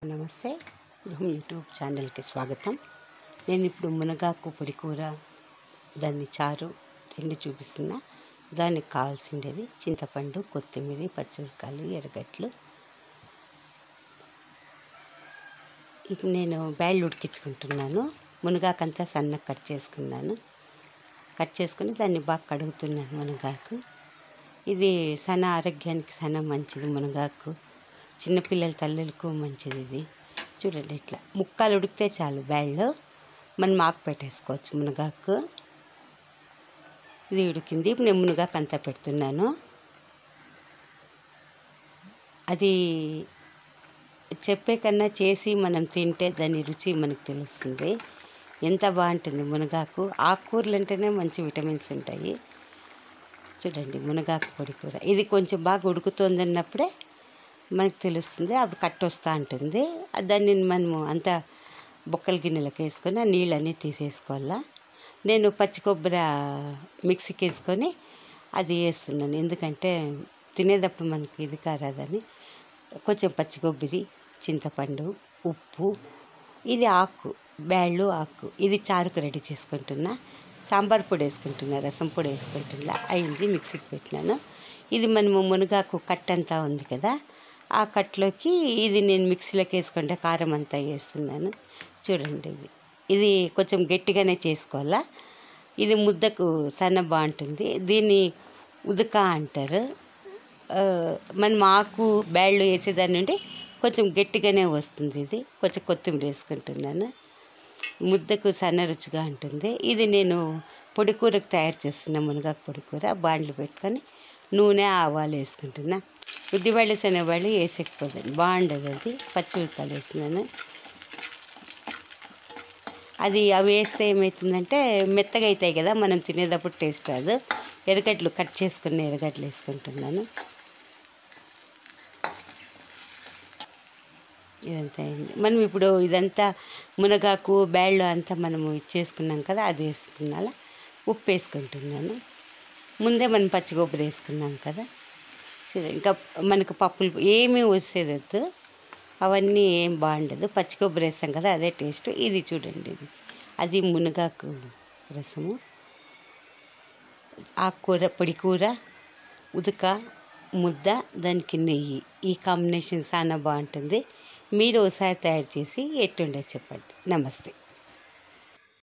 నమస్తే గృహం యూట్యూబ్ ఛానల్కి స్వాగతం నేను ఇప్పుడు మునగాకు పొడి కూర దాన్ని చారు రెండు చూపిస్తున్నా దానికి కావాల్సిండేది చింతపండు కొత్తిమీర పచ్చిమిరకాయలు ఎర్రగడ్డలు ఇప్పుడు నేను బ్యాళ్ళు ఉడికించుకుంటున్నాను మునగాకంతా సన్నగా కట్ చేసుకున్నాను కట్ చేసుకుని దాన్ని బాగా కడుగుతున్నాను మునగాకు ఇది సన ఆరోగ్యానికి సన మంచిది మునగాకు చిన్నపిల్లల తల్లులకు మంచిది ఇది చూడండి ఇట్లా ముక్కలు ఉడికితే చాలు బ్యాళ్ళు మనం ఆకు పెట్టేసుకోవచ్చు మునగాకు ఇది ఉడికింది ఇప్పుడు నేను మునగాకు అంతా పెడుతున్నాను అది చెప్పే కన్నా చేసి మనం తింటే దాని రుచి మనకు తెలుస్తుంది ఎంత బాగుంటుంది మునగాకు ఆకుకూరలు అంటేనే మంచి విటమిన్స్ ఉంటాయి చూడండి మునగాకు పొడి కూర ఇది కొంచెం బాగా ఉడుకుతుంది అన్నప్పుడే మనకు తెలుస్తుంది అప్పుడు కట్టు వస్తూ ఉంటుంది దాన్ని మనము అంత బొక్కల గిన్నెలకు వేసుకొని ఆ నీళ్ళన్నీ తీసేసుకోవాలా నేను పచ్చి కొబ్బరి మిక్సీకి వేసుకొని అది వేస్తున్నాను ఎందుకంటే తినేటప్పుడు మనకి ఇది కారాదని కొంచెం పచ్చి కొబ్బరి చింతపండు ఉప్పు ఇది ఆకు బ్యాళ్ళు ఆకు ఇది చారుకు రెడీ చేసుకుంటున్నా సాంబార్ పొడి వేసుకుంటున్నా రసం పొడి వేసుకుంటున్నా అయింది మిక్సీకి పెట్టినాను ఇది మనము మునగాకు కట్ అంతా ఉంది కదా ఆ కట్లోకి ఇది నేను మిక్సీలోకి వేసుకుంటే కారం అంతా వేస్తున్నాను చూడండి ఇది ఇది కొంచెం గట్టిగానే చేసుకోవాలా ఇది ముద్దకు సన్న బాగుంటుంది దీన్ని ఉదక అంటారు ఆ, మనం ఆకు బ్యాళ్ళు వేసేదాన్ని నుండి కొంచెం గట్టిగానే వస్తుంది ఇది కొంచెం కొత్తిమీర వేసుకుంటున్నాను ముద్దకు సన్న రుచిగా ఉంటుంది ఇది నేను పొడి కూరకు తయారు చేస్తున్నా మునగాకు పొడి కూర బాండ్లు పెట్టుకొని నూనె ఆవాలు వేసుకుంటున్నా ఉద్దిబళ్ళు శనగబళ్ళు వేసేకపోతుంది బాగుండదు అది పచ్చిమిరపకాయలు వేసినాను అది అవి వేస్తే ఏమవుతుందంటే మెత్తగా అవుతాయి కదా మనం తినేటప్పుడు టేస్ట్ రాదు ఎర్రగడ్డలు కట్ చేసుకున్న ఎర్రగడ్డలు వేసుకుంటున్నాను ఇదంతా అయింది మనం ఇప్పుడు ఇదంతా మునగాకు బ్యాళ్ళు అంతా మనము ఇచ్చేసుకున్నాం కదా అది వేసుకున్నాలా ఉప్పు వేసుకుంటున్నాను ముందే మనం పచ్చి కొబ్బరి వేసుకున్నాం కదా చూడండి ఇంకా మనకు పప్పులు ఏమీ వచ్చేదద్దు అవన్నీ ఏం బాగుండదు పచ్చి కొబ్బరి వేస్తాం కదా అదే టేస్ట్ ఇది చూడండి ఇది అది మునగాకు రసము ఆకుకూర పొడి కూర ఉదక ముద్ద దానికి నెయ్యి ఈ కాంబినేషన్ చాలా బాగుంటుంది మీరు ఒకసారి తయారు చేసి ఎట్టుండే చెప్పండి నమస్తే